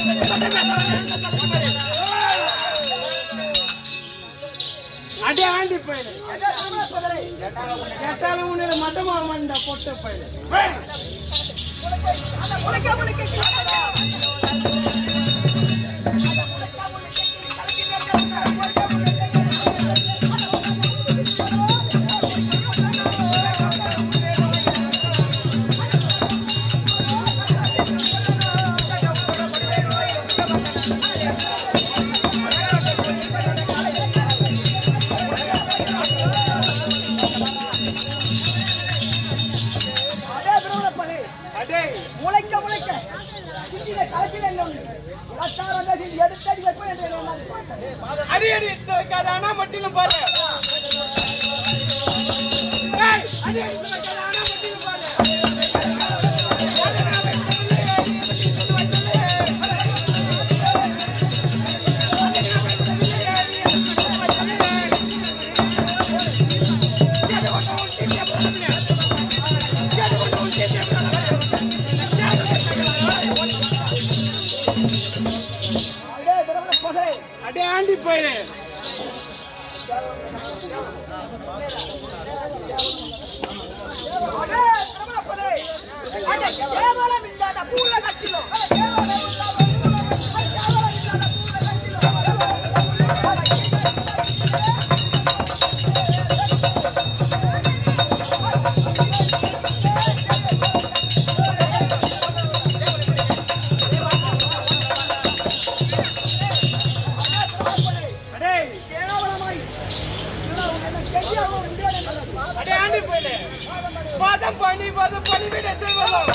அடே ஆண்டி பையனு எட்டாலும் உன்னில மட்டமா வந்த பொட்ட பையனு அதே பிரபலப்பதே அடே முளைக்க முளைக்க குட்டியில களத்தில் என்ன உண்டு இலக்காரம் பேசி எடுத்தடி வைப்பேன் என்று என்னால் பார்த்தேன். அடி அடி எடுத்து வைக்காத ஆனா மட்டிலும் பாரு ஏய், அடி எடுத்து வைக்காத ஆனா மட்டிலும் பாரு அதே பிரபலப்பதே அடே ஆண்டி பையனு அதே பிரபலப்பதே அடே கேவலம் இல்லாத பூல கட்டிலோ அடே கேவலம் இல்லாத பூல கட்டிலோ அடே கேவலம் இல்லாத பூல கட்டிலோ அடே கேவலமாய் என்ன கெட்டியாக முடியாது அடே ஆண்டி பையனு பாதம் பண்ணி பாதம் பண்ணி விட செய்வதோ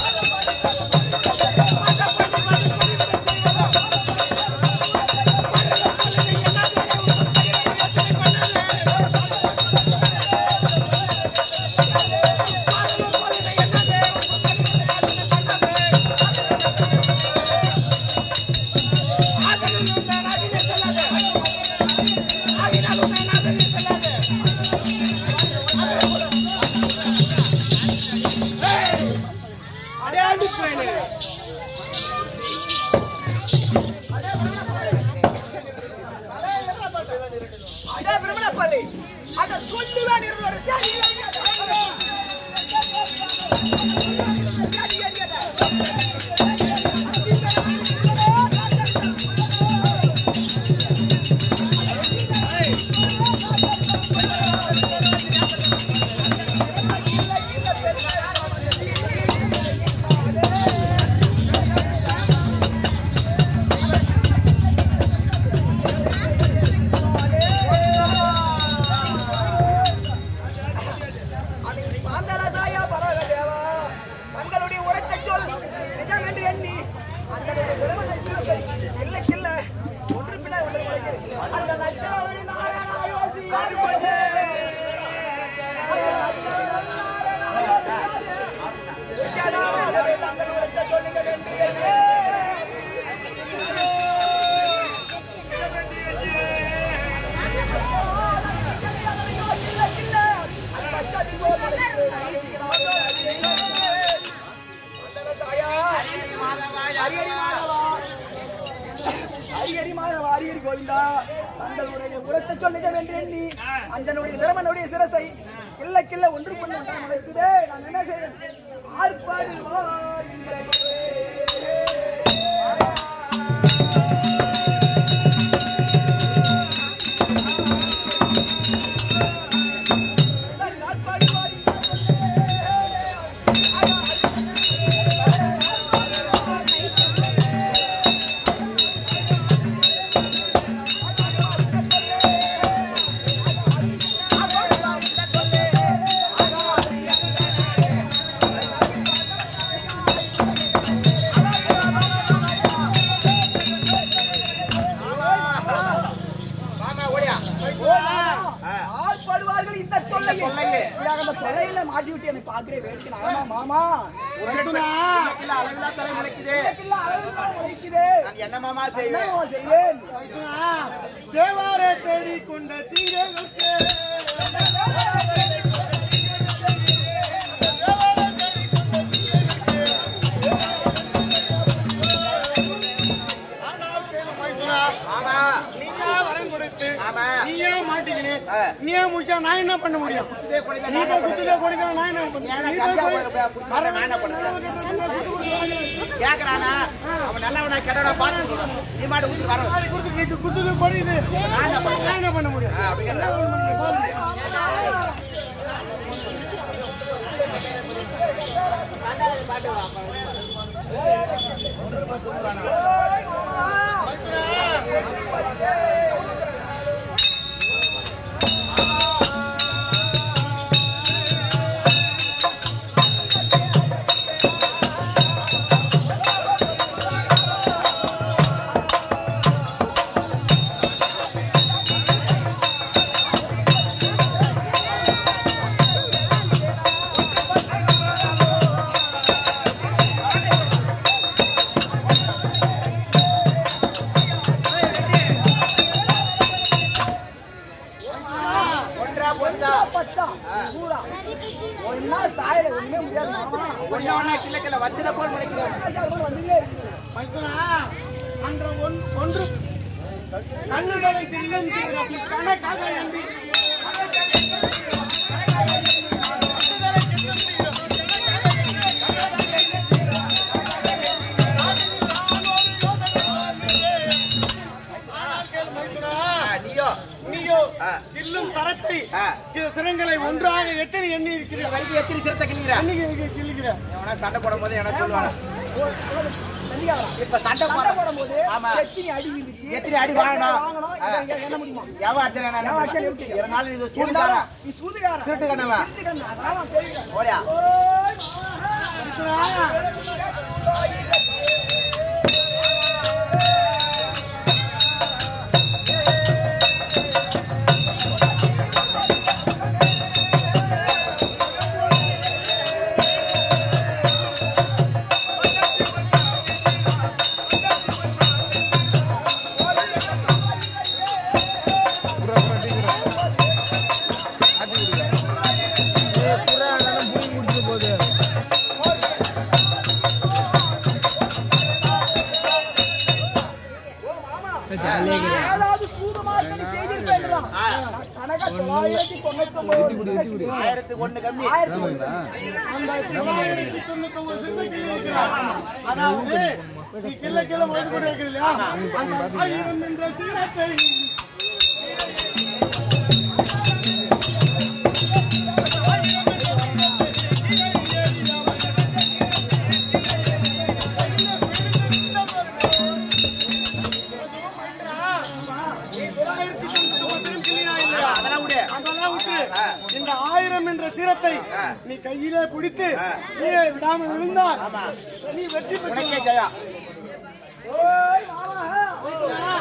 அடே ஆண்டி பையனு அதே பிரபலப்பதே அத சொல்லுவேன் இருவர் சரி மாந்தலசாயா பரவதேவா தங்களுடைய உரத்தை சொல் நிஜம் என்று எண்ணி தங்களுடைய விளம்பர சிறுத்தை இல்லை கில்ல ஒன்று பிள்ளை ஒன்று முளைக்கு அந்த லட்சணவழி நாராயண யோசி தங்கள் உரத்தை சொல்லுங்க என்று எண்ணி அரியரி கோவிந்தா தங்களுடைய உரத்தை சொன்னதை வென்று எண்ணி அந்தனுடைய நிறமனுடைய சிரசை கிள்ள கிள்ள ஒன்று கொண்டு இருக்குதே நான் என்ன செய்வேன் ஆர்ப்பாடு வா ஆர்ப்பாடு வா ஆள்படுவார்கள் இந்த தொல்லையை இதாக அந்த தொல்லையில மாட்டி விட்டு எனக்கு பாக்குறேன் வேடிக்கை ஆமா மாமா உனக்குனா அளவில்லா தலை முளைக்குது இல்ல அளவுக்கு உரைக்குதே. நான் என்ன மாமா செய்வேன் என்னம்மா செய்வேன் தேவாரை தேடி கொண்ட தீரங்களுக்கு விட்டு ஆமா. நீயே மாட்டிக்கினு ஆ. நீயே முடிச்சா நான் என்ன பண்ண முடியும் குத்துதே கொடுங்க, நீ நான் போய் என்ன குத்துதே கொடுக்கணும் நான் என்ன பண்ண ஏன்னா நீ போய் கஞ்சா போய் போய் போய் குத்துதே நான் என்ன பண்ணுறது? கேக்குறானா? அவன் நல்லவனா, கெட்டவனா பார்த்து சொல்லணும். நீ மாட்டு குத்து வர. மாதிரி கொடுத்து நீ குத்துதே கொடுக்குது நான் என்ன பண்ணுறது? நான் என்ன பண்ண முடியும் ஆ, அப்படி கேக்குறா. ஒன்றா பொந்தா? பத்தா பூரா ஒன்னா சாயல ஒண்ணுமே முடியாது மாமா ஒண்ணா ஒண்ணா கிள்ள கிள்ள வச்சதை போல் முளைக்குது. வந்துட்டே இருக்கு மைத்துனா, அன்ற ஒன்- ஒன்று கண்ணுடலை செல்லும் சீரம் கணக்காக நம்பி ஆ, நீயோ? நீயோ ஆ. கில்லும் தரத்தை ஆ. இந்த சிரங்களை ஒன்றாக எத்தனை எண்ணி இருக்கிறீர்கள் வயிறு எத்தனை சிரத்தை கிள்ளுகிற? அன்னைக்கு கிள்ளுகிற எவனா சண்டை போடும் போது எனக்கு சொல்லுவானா? தண்ணிக்காரா இப்ப சண்டை சண்டை போட போடும்போது ஆமா. எத்தனை அடி விழுந்துச்சு எத்தனை அடி வாங்கணும்? வாங்கணும் ஆ. இதை என்ன முடியுமா எவன் அடிச்சானா நான் என்ன எவன் அடிச்சானா பண்ணுவேன்? எப்படி? இருந்தாலும் இது சூழ்காரன். இருந்தாலும் நீ சூதுகாரன் திருட்டு கண்ணவா? திருட்டு கண்ணா அதான் நான் தெரியுறேன் ஓடியா? ஓய் மாமா ஏழாவது சூதுமார்க்கனி செய்திருப்பேன்றான். ஆ. கணக்கா தொள்ளாயிரத்தி தொண்ணூத்தி ஒன்பது ஆயிரத்துக்கு ஒண்ணு கம்மி ஆயிரத்தி ஒண்ணு. அந்த தொள்ளாயிரத்தி தொண்ணூத்தி ஒன்பது சிந்தை கிள்ளி இருக்கிறார். அதாவது நீ கிள்ள கிள்ள மொழி கூட இருக்குது இல்லையா அந்த ஆயிரம் என்ற சீரத்தை நீ தொள்ளாயிரத்தி தொண்ணூத்தி ஒன்பதையும் கிள்ளினாய் இல்லையா? அதெல்லாம் விடு அதெல்லாம் விட்டுரு. இந்த ஆயிரம் என்ற சீரத்தை நீ கையிலே பிடித்து கீழே விடாம விழுந்தால் நீ வெற்றி உனக்கே பெற்ற ஜெயா ஓய் மாமா.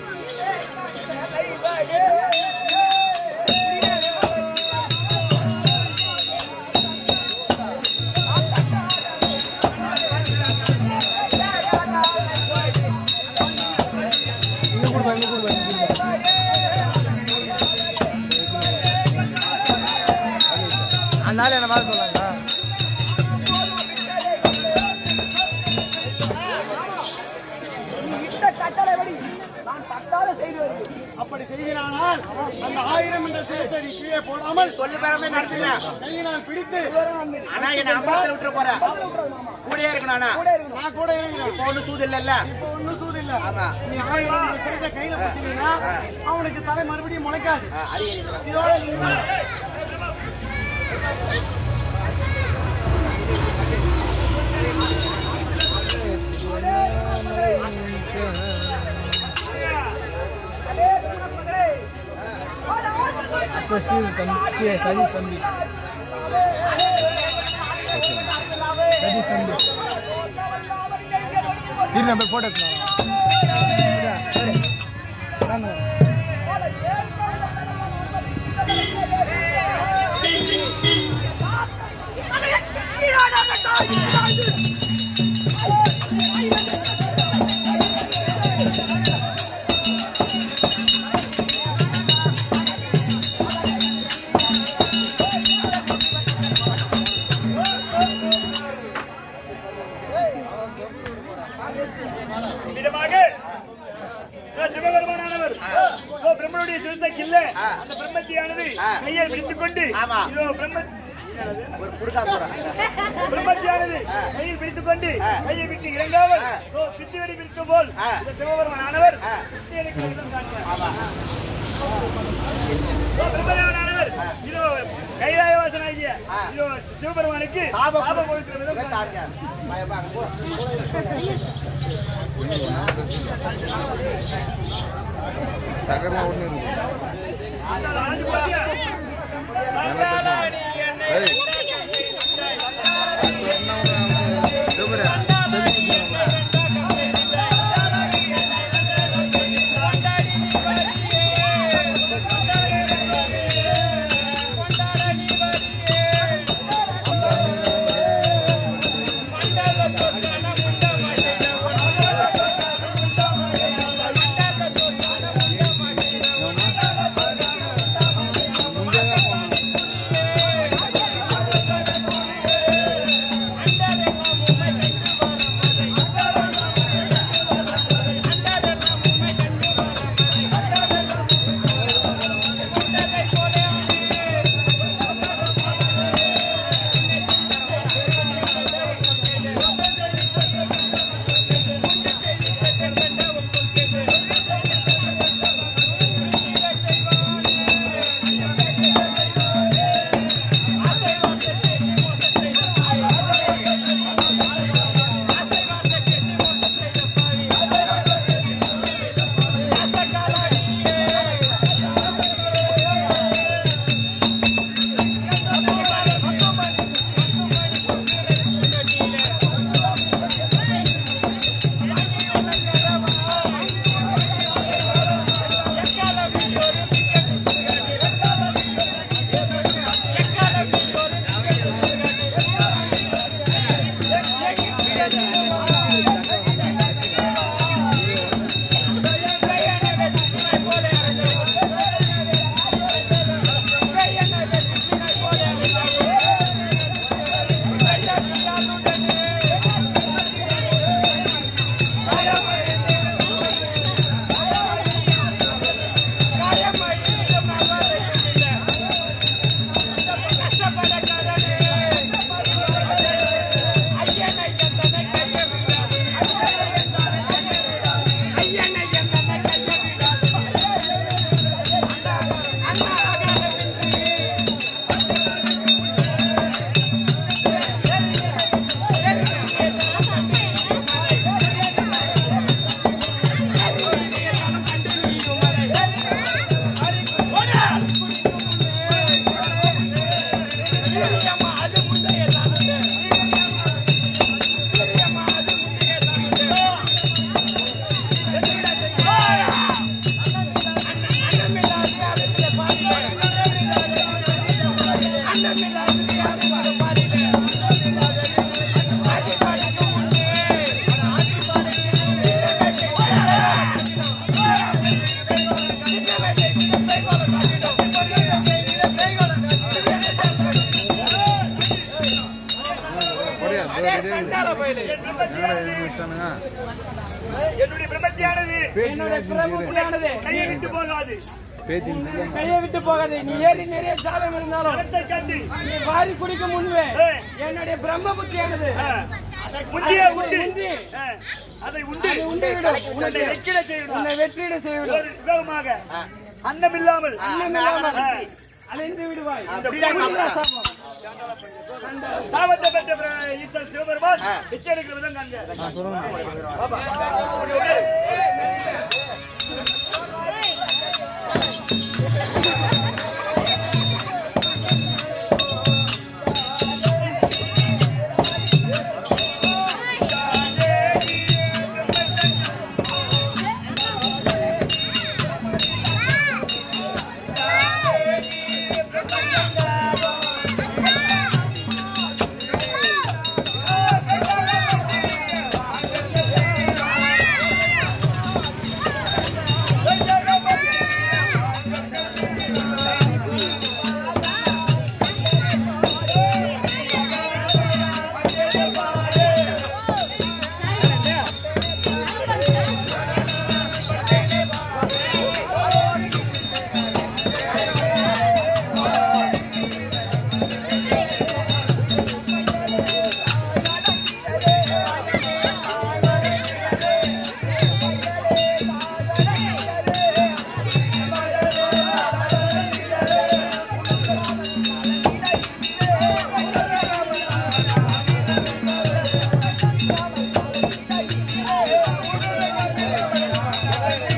நீ இட்ட கட்டளைப்படி நான் தட்டாத செய்து வருகிறேன். அப்படி செய்கிறானால் அந்த ஆயிரம் என்ற சீரத்தை நீ கீழே போடாமல் சொல்லு பெறாம நடத்துறேன் கையினால் பிடித்து இதுவரை வந்து ஆனா என்ன அம்பலத்துல விட்டுற போற கூடயே இருக்கணும் ஆனா கூட இருக்கணும். நான் கூட இருக்கிறேன். இப்போ ஒண்ணு சூது இல்லல்ல இப்போ ஒண்ணும் சூது இல்ல ஆமா. நீ ஆயிரம் என்ற சீரத்தை கையில பிடிச்சீங்கன்னா அவனுக்கு தலை மறுபடியும் முளைக்காது ஆ, அது ஏறிக்கலாம். இதோட நீ அதே குணப்பதரே. விதமாக சிவபெருமானவர் இதோ பிரம்மனுடைய சிறுத்தை கில்ல ஆ. அந்த பிரம்மத்தியானது ஆ. கையை பிடித்துக் கொண்டு ஆமா. இதோ பிரம்ம ஒரு குடுக்காசுரன் பிரம்மத்தியானது கையில் பிடித்துக் கொண்டு ஆ. கையை விட்டு இறங்காமல் ஆ. இதோ பித்து வெடி பிடிக்கும் போல் ஆ. இந்த சிவபெருமான் ஆனவர் ஆ. பித்து எடுக்கிற விதம் காட்டுவார். ஆமா இதோ பிரம்மதேவன் ஆனவர் இதோ கைலாயவாசனாகிய ஆ. இதோ சிவபெருமானுக்கு சாபம் சாபம் கொடுக்கிற விதம் இதை காட்டுவார். காட்டுறார். பயப்பா, அங்க போ. சக்கரமா ஒண்ணு இருக்கு அந்த ஆண்டு பாத்தியா? ஏய். சூப்பரா. போடியா, இதோ இதே இது. என்னடா இது முடிச்சானுங்க? என்னுடைய பிரம்மத்தியானது பேச்சு பிரபுக்குள்ளானது கையை விட்டு போகாது பேச்சு இல்லை. கையை விட்டு போகாது நீ ஏறி நிறைய சாதம் இருந்தாலும் பணத்தை கண்டு நீ வாரி குடிக்கும் முன்பே ஏய். என்னுடைய பிரம்ம புத்தியானது ஆ, முந்திய உண்டு முந்தி. ஆ, அதை உண்டு அதை உண்டு விடும். உன்னை உனக்கு வெற்றிட செய்யணும் உன்னை வெற்றிட செய்விடும் ஒரு விதமாக அன்னம் இல்லாமல் அன்னமில்லாமல் ஆ, அலைந்து விடுவாய் அப்படியே புனித சாபம். சாபத்தை பெற்ற பிர- ஈஸ்வரன் சிவபெருமான் ஆ. பிச்சை எடுக்கிற விதம் காண்க நான் சொல்லணும். பாப்பா. இப்படி உட்காரு. Thank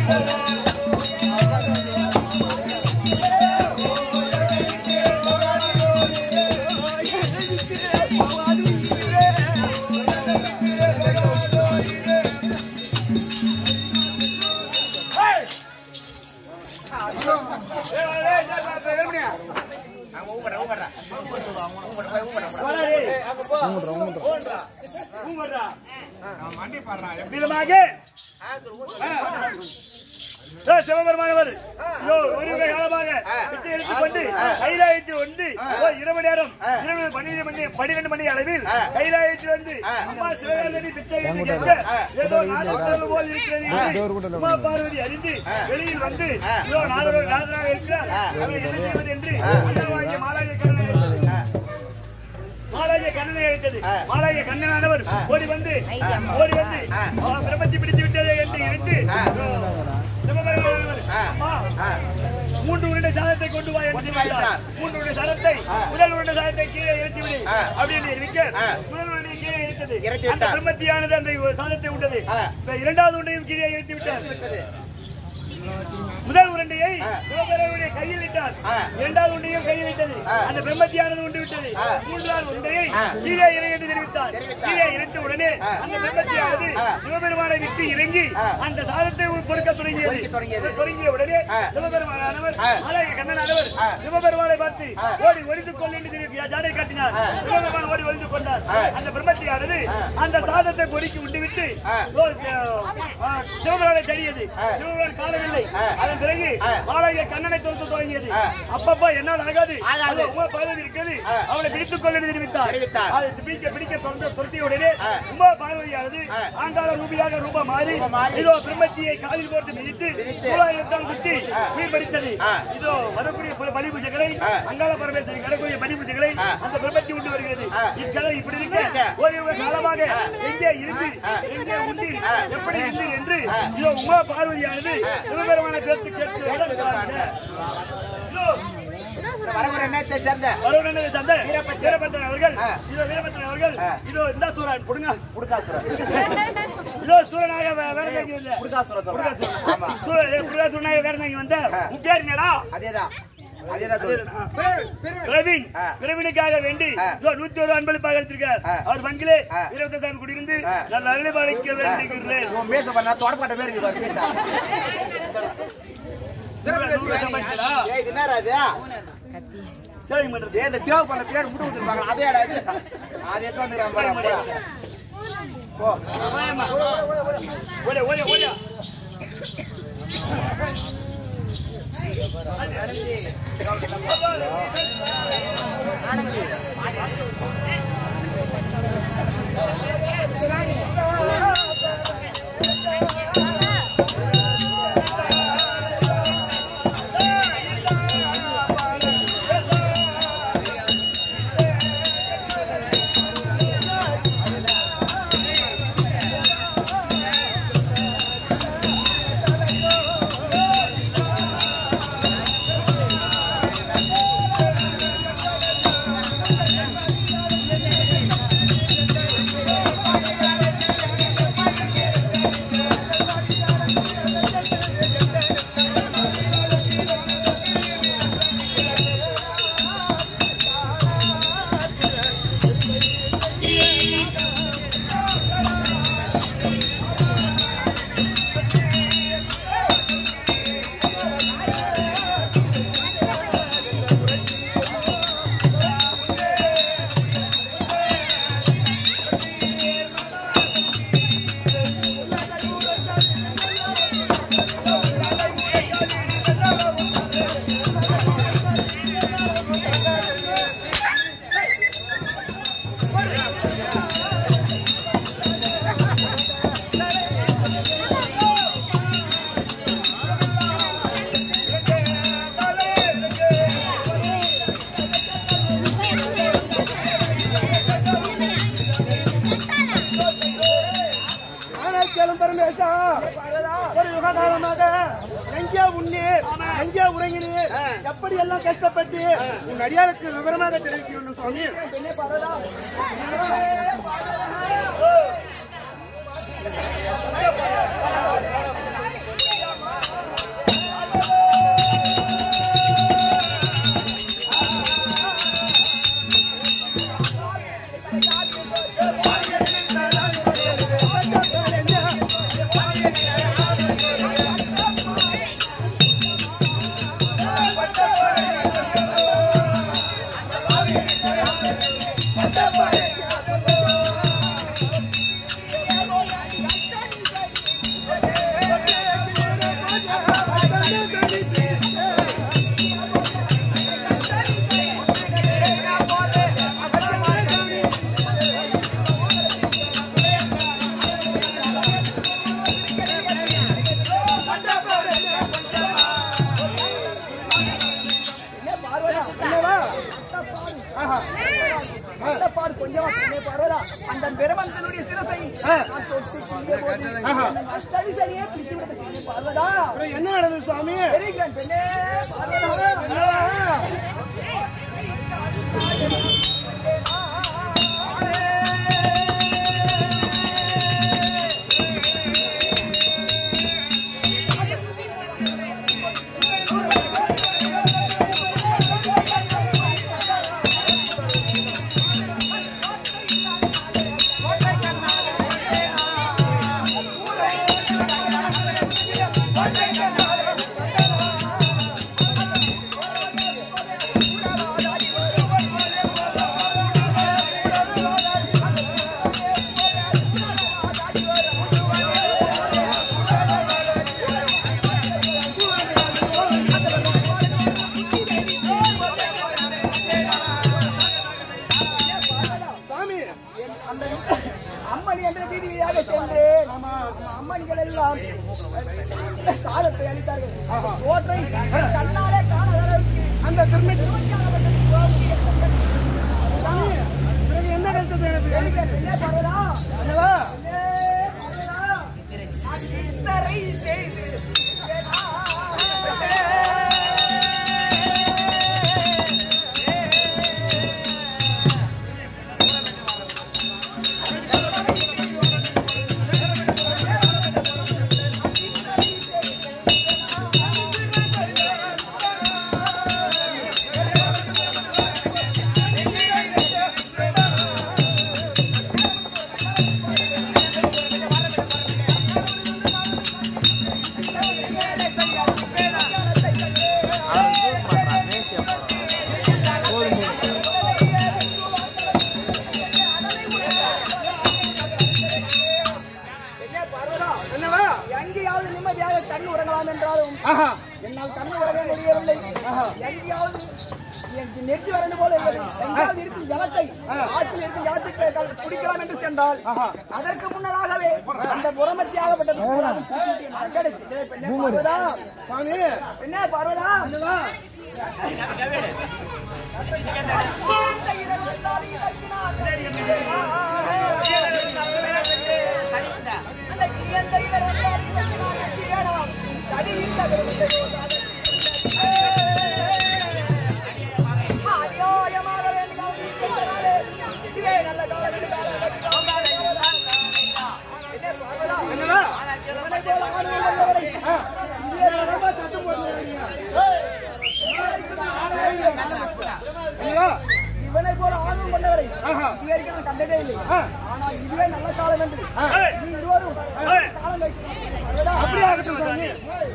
விதமாக சிவபெருமானவர் இதோ ஒரு வகை காலமாக பிச்சை எடுத்துக் கொண்டு கைலாயத்தில் வந்து ஓ, இரவு நேரம் இரவு பன்னிரண்டு மணி பன்னிரண்டு மணி அளவில் கைலாயத்தில் வந்து அம்மா சிவகாந்தனி பிச்சை எடுத்து கேட்க, ஏதோ நாதஸ்வரம் போல் இருக்கிறது என்று உமா பார்வதி அறிந்து வெளியில் வந்து இதோ நாதர் நாதராக இருக்கிறார் அவர் என்ன செய்வது என்று அண்ணாவாகிய மாலாய கண்ணனை மாலாய கண்ணனை அழைத்தது மாலாய கண்ணனானவர் ஓடி வந்து ஓடி வந்து அவன் பிரபத்தி பிடித்து விட்டது என்று நினைத்து சிவபெருமானவர் அம்மா மூன்று உருண்டை சாதத்தை கொண்டு வா என்று சொல்லிவிட்டார். மூன்று உருண்டை சாதத்தை முதல் உருண்டை சாதத்தை கீழே இறக்கி விடு அப்படின்னு இருக்க முதல் உருண்டை கீழே இறத்தது இறக்கி அந்த விட்டார். பிரம்மத்தியானது அந்த சாதத்தை விட்டது ஆ. இப்ப இரண்டாவது உருண்டையும் கீழே இறக்கி விட்டார் முதல் உருண்டையை சிவபெருமானுடைய கையில் இட்டார் ஆ. இரண்டாவது உருண்டையும் கையில் இட்டது அந்த பிரம்மத்தியானது உண்டு விட்டது மூன்றாவது உருண்டையை கீழே இறை என்று தெரிவித்தார் கீழே இறைத்த உடனே அந்த பிரம்மத்தியானது சிவபெருமானை விட்டு இறங்கி அந்த சாதத்தை பொறுக்க தொடங்கியது பொறுக்கத் தொடங்கியது. தொடங்கிய உடனே ஆ. சிவபெருமானவர் ஆ. அழகிய கண்ணனானவர் சிவபெருமானை பார்த்து ஓடி ஒளிந்து கொள் என்று தெரிவித்தார். ஜாடை காட்டினார் சிவபெருமான் ஓடி ஒளிந்து கொண்டார் அந்த பிரம்மத்தியானது அந்த சாதத்தை பொறுக்கி விட்டுவிட்டு ஓ, ஆ, சிவபெருமானை தேடியது சிவபெருமான் காணவில்லை அதன் பிறகு மாலாகிய கண்ணனை தோற்று தொடங்கியது அப்பப்பா என்னால் ஆகாது ஆகாது. அது உமா பார்வதி இருக்கிறது அவனை பிடித்துக் கொள்ள தெரிவித்தார் தெரிவித்தார். அதை பிடிக்க பிடிக்க தொடர்ந்து துரத்திய உடனே உமா பார்வதியானது ஆங்கால ரூபியாக ரூபா மாறி மாறி. இதோ பிரம்மத்தியை காலில் போட்டு மிதித்து மிதித்து. மூலாயிரத்தால் குத்தி உயிர் பறித்தது ஆ. இதோ வரக்கூடிய பல பலி பூஜைகளை அங்காள பரமேஸ்வரி கடக்கூடிய பலி பூஜைகளை அந்த பிரம்மத்தி உண்டு வருகிறது இக்கதை இப்படி இருக்க ஒரு யுக காலமாக எங்கே இருந்து எங்கே உண்டு எப்படி இருந்து என்று இதோ உமா பார்வதியானது சிவபெருமான பேச்சு கேட்டு இதோ வரவர் என்னத்தை சேர்ந்த வருவனது சந்தை வீரபத்திரன். வீரபத்திரன் அவர்கள் ஆ. இதோ வீரபத்திரன் அவர்கள் ஆ. இதோ இந்த சூரன் கொடுங்க புடுகாசுரன் இதோ சூரனாக வே- வேலை செஞ்சு வந்த புடுகாசுரன் சொல்றேன் ஆமா சூர- ஏ, புருஷாசூரனாக வேலை செஞ்சு வந்த உன் பேர் என்னடா அதேதான் அதேதான் சொல்லு பிரவீன் ஆ. பிரவீனுக்காக வேண்டி ஆ. இதோ நூத்தி ஒரு அன்பளிப்பாக எடுத்திருக்கார் ஆ. அவர் பங்கிலே ஆ. இருபத்தி சாமி குடியிருந்து ஆ. நான் அருளிபாலிக்க வேண்டியிருக்கிறேன் உன் பேச பண்ணா தொடப்பட்ட பேர் இருக்கு பாரு பேச நூறு சம்பாதிச்சதா? ஏய் இது என்னடா இது சேவிங் பண்றது ஏய் இந்த சேவ் பண்ண பின்னாடி முட்டு கொடுத்துருப்பாங்க அதே இடம் இது அது எடுத்து வந்துக்கிறான் பாரு அப்பா. போ ஆமாம்மா. ஓடியா, ஓடியா, ஓடியா. ஆனாய்ச்சாலும் பரமேசா, ஒரு யுக காலமாக எங்கே உண்ணீர் எங்கே உறங்கினீர் எப்படி எல்லாம் கஷ்டப்பட்டு உன் அடியாருக்கு விவரமாக தெரிவிக்கணும் சுவாமி கொஞ்சம் நீ பார்வதா அந்த பெருமந்தனுடைய சிரசை நான் தொட்டு கீழே போது என் அஷ்டதிசையே பிடித்து விட்டது நீ பார்வதா அப்புறம் என்ன நடந்தது சுவாமி தெரிகிறேன் பெண்ணே பார்வதா என்னவா? சுவாமி அந்த அம்மணி என்ற வீதியாக சென்று நம்ம அம்மணிகள் எல்லாம் சாதத்தை அளித்தார்கள் ஓற்றை கண்ணாலே காணாத அளவுக்கு அந்த திருமை சுவாமி பிறகு என்ன கருத்து எனக்கு தெரிகிறேன் பெண்ணே பார்வதா என்னவா பெண்ணே பார்வதா அத்தரை செய்து பெண்ணே பார்வதா என்னவா எங்கேயாவது நிம்மதியாக கண் உறங்கலாம் என்றாலும் ஆஹா என்னால் கண் உறங்க முடியவில்லை எங்கேயாவது எனக்கு நெற்றி வறண்டு போல உள்ளது எங்காவது இருக்கும் ஜலத்தை ஆற்றில் இருக்கும் ஜலத்தை க- குடிக்கலாம் என்று சென்றால் அதற்கு முன்னதாகவே அந்த புறமத்தியாகப்பட்டது பூராவும் பூட்டிவிட்டு மறக்கடிச்சு. டேய் பெண்ணே பார்வதா சுவாமி பெண்ணே பார்வதா என்னவா என்னவா என்னவா இவனை போல ஆர்வம் கொண்டவரை ஆஹா. இது வரைக்கும் நான் கண்டதே இல்லை ஆ. ஆனால் இதுவே நல்ல காலம் என்று ஏய், நீ இருவரும் ஏய், காலம் வைத்து அப்படியே ஆகட்டும் சுவாமி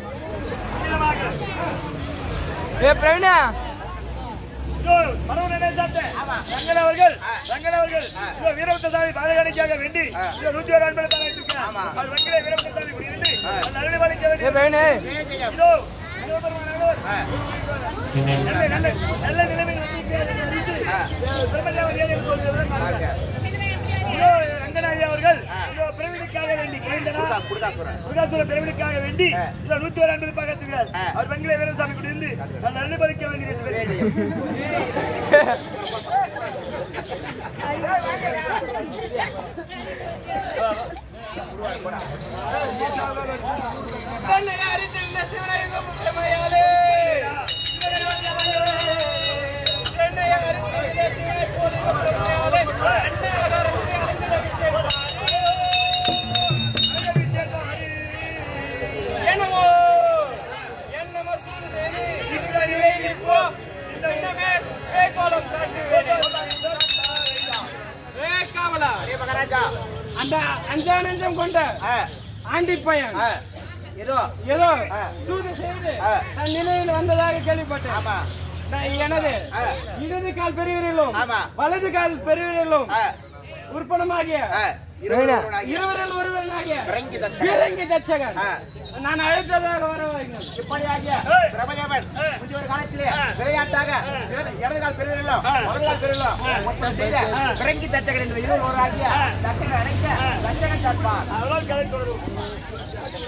இதோ மனோநடை சாப்பிட்ட ரங்கன் அவர்கள் ரங்கன் அவர்கள் இதோ வீரபத்ரசாமி பாதகாணிக்காக வேண்டி இதோ நூத்தி ஒரு அன்பளை தர வச்சிருக்கேன் அது வங்கிலே வீரபத்ரசாமி இப்படி இருந்து அந்த அருளை பாலிக்க வேண்டிய இதோ சிவபெருமானவர் நல்ல நல்ல நல்ல நிலைமையில் வந்து பிரம்மஜாவதியாக சொல்கிறவர்கள் மாறுகிறார். இதோ ரங்கநாயகி அவர்கள் இதோ பிரவினுக்காக வேண்டி குறைந்தனா முருகாசுர பிரவினுக்காக வேண்டி இதோ நூத்தி ஒரு அன்பது பார்க்கிறார் அவர் பங்கிலே வீரசாமி கூட இருந்து நான் அருளை பாலிக்க வேண்டிய என்னமோ என்னமோ சூடு செய்து இந்த நிலையில் இப்போ இன்னமே வேகோலம் காட்டுவேன் ஏ காவலா மகாராஜா அந்த அஞ்சா நெஞ்சம் கொண்ட ஆ, ஆண்டி பையன் ஆ, ஏதோ ஏதோ ஆ. சூது செய்து ஆ. தன் நிலையில் வந்ததாக கேள்விப்பட்டேன் ஆமா நான் எனது ஆ. இடது கால் பெருவிரலும் ஆமா. வலது கால் பெருவிரலும் ஆ, உற்பணமாகிய ஆ, இருவர் ஒருவனாகிய இருவரில் ஒருவனாகிய பிறங்கி தச்சகன். பீரங்கி தச்சகன் ஆ. நான் அழைத்ததாக வரவாங்க இப்படியாகிய பிரபதேவன் முந்தைய ஒரு காலத்திலே விளையாட்டாக இடது- இடது கால் பெருவிரலும் வலது கால் பெருவிரலும் ஒப்பனை செய்த பிறங்கி தச்சகன் என்ற இருவர் ஒருவராகிய தச்சகன் அழைத்த தச்சகன் தற்பார் அதெல்லாம் கதை தொடரும்